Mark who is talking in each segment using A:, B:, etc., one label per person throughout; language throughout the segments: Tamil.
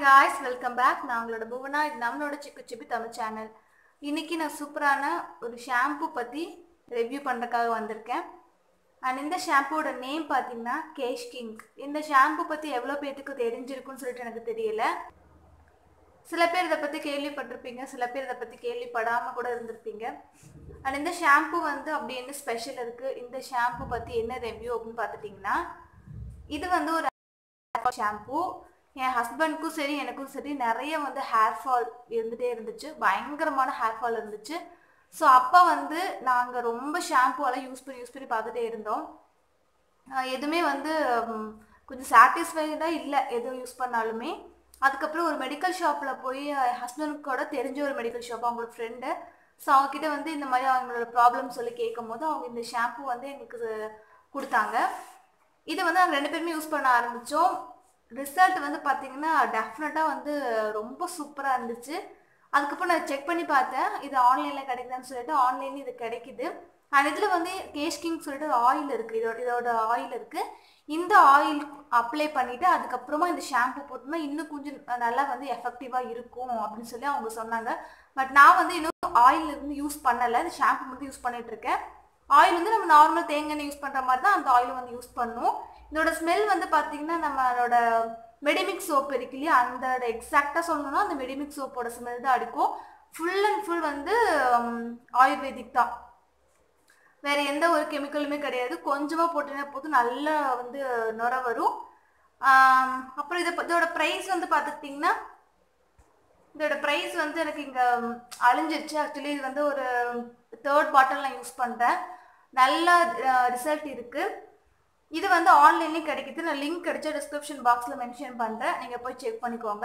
A: காய்ஸ் வெல்கம் பேக் நான் உங்களோட புவனா இது நம்மளோட சிக்கு சிப்பி தமிழ் சேனல் இன்னைக்கு நான் சூப்பரான ஒரு ஷாம்பு பற்றி ரிவ்யூ பண்ணுறதுக்காக வந்திருக்கேன் அண்ட் இந்த ஷாம்புவோட நேம் பார்த்தீங்கன்னா கேஷ் கிங் இந்த ஷாம்பு பற்றி எவ்வளோ பேர்த்துக்கு தெரிஞ்சிருக்குன்னு சொல்லிட்டு எனக்கு தெரியல சில பேர் இதை பற்றி கேள்விப்பட்டிருப்பீங்க சில பேர் இதை பற்றி கேள்விப்படாமல் கூட இருந்திருப்பீங்க அண்ட் இந்த ஷாம்பு வந்து அப்படி என்ன ஸ்பெஷல் இருக்குது இந்த ஷாம்பு பற்றி என்ன ரிவ்யூ அப்படின்னு பார்த்துட்டிங்கன்னா இது வந்து ஒரு ஷாம்பு என் ஹஸ்பண்ட்க்கும் சரி எனக்கும் சரி நிறைய வந்து ஹேர் ஃபால் இருந்துகிட்டே இருந்துச்சு பயங்கரமான ஹேர் ஃபால் இருந்துச்சு ஸோ அப்போ வந்து நாங்கள் ரொம்ப ஷாம்புவெல்லாம் யூஸ் பண்ணி யூஸ் பண்ணி பார்த்துட்டே இருந்தோம் ஆஹ் எதுவுமே வந்து ம், கொஞ்சம் சாட்டிஸ்ஃபைடாக இல்லை எதுவும் யூஸ் பண்ணாலுமே அதுக்கப்புறம் ஒரு மெடிக்கல் ஷாப்பில் போய் ஹஸ்பண்டுக்கோட தெரிஞ்ச ஒரு மெடிக்கல் ஷாப் அவங்களோட ஃப்ரெண்டு ஸோ அவங்கக்கிட்ட வந்து இந்த மாதிரி அவங்களோட ப்ராப்ளம் சொல்லி கேட்கும் போது அவங்க இந்த ஷாம்பு வந்து எங்களுக்கு கொடுத்தாங்க இது வந்து நாங்கள் ரெண்டு பேருமே யூஸ் பண்ண ஆரம்பித்தோம் ரிசல்ட் வந்து பார்த்தீங்கன்னா டெஃபினட்டாக வந்து ரொம்ப சூப்பராக இருந்துச்சு அதுக்கப்புறம் நான் செக் பண்ணி பார்த்தேன் இது ஆன்லைனில் கிடைக்குதான்னு சொல்லிட்டு ஆன்லைனில் இது கிடைக்குது அண்ட் இதில் வந்து கேஷ் கிங் சொல்லிட்டு ஒரு ஆயில் இருக்குது இதோட இதோட ஆயில் இருக்குது இந்த ஆயில் அப்ளை பண்ணிவிட்டு அதுக்கப்புறமா இந்த ஷாம்பு போட்டோம்னா இன்னும் கொஞ்சம் நல்லா வந்து எஃபெக்டிவாக இருக்கும் அப்படின்னு சொல்லி அவங்க சொன்னாங்க பட் நான் வந்து இன்னும் ஆயில் இருந்து யூஸ் பண்ணலை இந்த ஷாம்பு மட்டும் யூஸ் பண்ணிட்டு இருக்கேன் ஆயில் வந்து நம்ம நார்மல் தேங்காய் எண்ணெய் யூஸ் பண்ணுற மாதிரி தான் அந்த ஆயில் வந்து யூஸ் பண்ணும் இதோட ஸ்மெல் வந்து பார்த்தீங்கன்னா நம்மளோட மெடிமிக் சோப் இருக்கு இல்லையா அந்த எக்ஸாக்டாக சொல்லணும்னா அந்த மெடிமிக் சோப்போட ஸ்மெல் தான் அடிக்கும் ஃபுல் அண்ட் ஃபுல் வந்து உம், ஆயுர்வேதிக் தான் வேற எந்த ஒரு கெமிக்கலுமே கிடையாது கொஞ்சமாக போட்டினா போதும் நல்லா வந்து நுர வரும் ஆம், அப்புறம் இதை இதோட ப்ரைஸ் வந்து பார்த்துக்கிட்டிங்கன்னா இதோட ப்ரைஸ் வந்து எனக்கு இங்கே அழிஞ்சிருச்சு ஆக்சுவலி இது வந்து ஒரு தேர்ட் பாட்டில் நான் யூஸ் பண்ணுறேன் நல்ல ரிசல்ட் இருக்குது இது வந்து ஆன்லைன்லேயும் கிடைக்குது நான் லிங்க் கிடைச்ச டிஸ்கிரிப்ஷன் பாக்ஸில் மென்ஷன் பண்ணுறேன் நீங்கள் போய் செக் பண்ணிக்கோங்க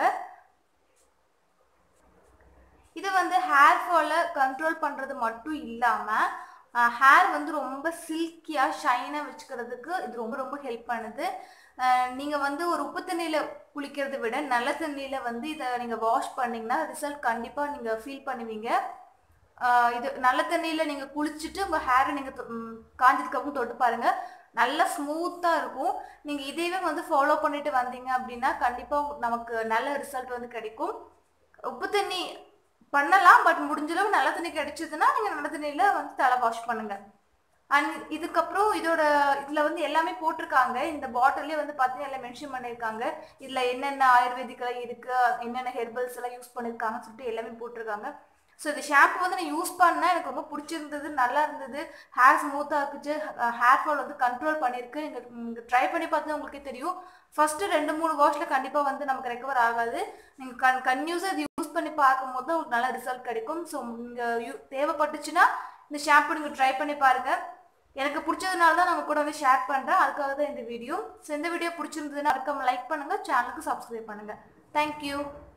A: இது வந்து ஹேர் ஃபாலை கண்ட்ரோல் பண்ணுறது மட்டும் இல்லாமல் ஹேர் வந்து ரொம்ப சில்கியாக ஷைனாக வச்சுக்கிறதுக்கு இது ரொம்ப ரொம்ப ஹெல்ப் பண்ணுது நீங்கள் வந்து ஒரு உப்பு தண்ணியில் குளிக்கிறதை விட நல்ல தண்ணியில் வந்து இதை நீங்கள் வாஷ் பண்ணிங்கன்னா ரிசல்ட் கண்டிப்பாக நீங்கள் ஃபீல் பண்ணுவீங்க ஆஹ் இது நல்ல தண்ணியில் நீங்கள் குளிச்சுட்டு உங்கள் ஹேரை நீங்கள் காஞ்சதுக்கப்புறம் தொட்டு பாருங்கள் நல்லா ஸ்மூத்தாக இருக்கும் நீங்கள் இதையவே வந்து ஃபாலோ பண்ணிட்டு வந்தீங்க அப்படின்னா கண்டிப்பாக நமக்கு நல்ல ரிசல்ட் வந்து கிடைக்கும் உப்பு தண்ணி பண்ணலாம் பட் முடிஞ்சளவு நல்ல தண்ணி கிடைச்சதுன்னா நீங்கள் நல்ல தண்ணியில் வந்து தலை வாஷ் பண்ணுங்க அண்ட் இதுக்கப்புறம் இதோட இதில் வந்து எல்லாமே போட்டிருக்காங்க இந்த பாட்டிலே வந்து பார்த்தீங்கன்னா எல்லாம் மென்ஷன் பண்ணியிருக்காங்க இதில் என்னென்ன ஆயுர்வேதிக்கெல்லாம் இருக்குது என்னென்ன ஹெர்பல்ஸ் எல்லாம் யூஸ் பண்ணியிருக்காங்கன்னு சொல்லிட்டு எல்லாமே போட்டிருக்காங்க ஸோ இந்த ஷாம்பு வந்து நான் யூஸ் பண்ணேன் எனக்கு ரொம்ப பிடிச்சிருந்தது நல்லா இருந்தது ஹேர் ஸ்மூத்தாக இருக்குச்சு ஹேர் ஃபால் வந்து கண்ட்ரோல் பண்ணியிருக்கு நீங்கள் நீங்கள் ட்ரை பண்ணி பார்த்தா உங்களுக்கே தெரியும் ஃபஸ்ட்டு ரெண்டு மூணு வாஷில் கண்டிப்பாக வந்து நமக்கு ரெக்கவர் ஆகாது நீங்கள் கன் கன்யூஸாக இது யூஸ் பண்ணி பார்க்கும்போது தான் உங்களுக்கு நல்ல ரிசல்ட் கிடைக்கும் ஸோ நீங்கள் யூ தேவைப்பட்டுச்சுன்னா இந்த ஷாம்பு நீங்கள் ட்ரை பண்ணி பாருங்கள் எனக்கு பிடிச்சதுனால தான் நம்ம கூட வந்து ஷேர் பண்ணுறேன் அதுக்காக தான் இந்த வீடியோ ஸோ இந்த வீடியோ பிடிச்சிருந்ததுன்னா மறக்காம லைக் பண்ணுங்கள் சேனலுக்கு சப்ஸ்கிரைப் பண்ணுங்கள் தேங்க்யூ